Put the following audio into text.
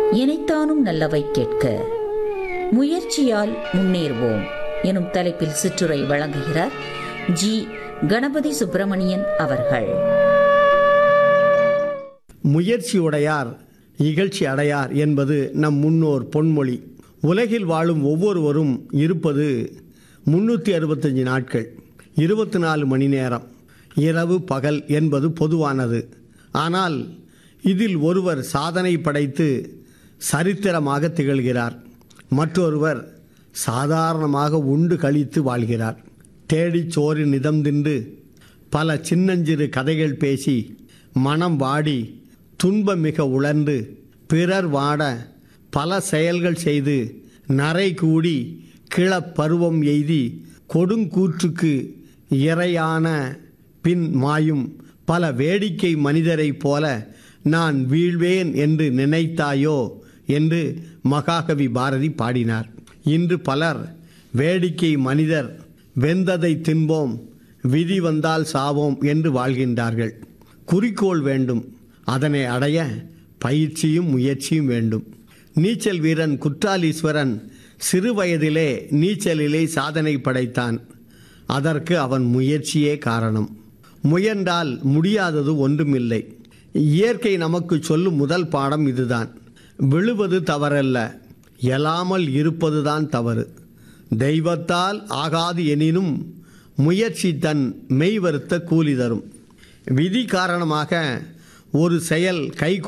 இனைத்தானும் நல்லவை கேட்க முயற்சியால் முன்னேறுவோம் எனும் தலைப்பில் சிற்றுரை வழங்குகிறார் ஜி கணபதி சுப்பிரமணியன் அவர்கள் முயற்சி உடையார் இகழ்ச்சி அடையார் என்பது நம் முன்னோர் பொன்மொழி உலகில் வாழும் ஒவ்வொருவரும் இருப்பது முன்னூற்றி அறுபத்தஞ்சு நாட்கள் இருபத்தி நாலு மணி நேரம் இரவு பகல் என்பது பொதுவானது ஆனால் இதில் ஒருவர் சாதனை படைத்து சரித்திரமாக திகழ்கிறார் மற்றொருவர் சாதாரணமாக உண்டு கழித்து வாழ்கிறார் தேடிச் சோறு நிதம் தின்று பல சின்னஞ்சிறு கதைகள் பேசி மனம் வாடி துன்பம் மிக உழன்று பிறர் வாட பல செயல்கள் செய்து நரை கூடி கிளப் பருவம் எய்தி கொடுங்கூற்றுக்கு இரையான பின் மாயும் பல வேடிக்கை மனிதரைப் போல நான் வீழ்வேன் என்று நினைத்தாயோ என்று மகாகவி பாரதி பாடினார் இன்று பலர் வேடிக்கை மனிதர் வெந்ததை தின்போம் விதி வந்தால் சாவோம் என்று வாழ்கின்றார்கள் குறிக்கோள் வேண்டும் அதனை அடைய பயிற்சியும் முயற்சியும் வேண்டும் நீச்சல் வீரன் குற்றாலீஸ்வரன் சிறு வயதிலே நீச்சலிலே சாதனை படைத்தான் அதற்கு அவன் முயற்சியே காரணம் முயன்றால் முடியாதது ஒன்றுமில்லை இயற்கை நமக்கு சொல்லும் முதல் பாடம் இதுதான் விழுவது தவறல்ல எழாமல் இருப்பதுதான் தவறு தெய்வத்தால் ஆகாது எனினும் முயற்சி தன் மெய் வருத்த கூலி தரும் விதி காரணமாக ஒரு செயல் கை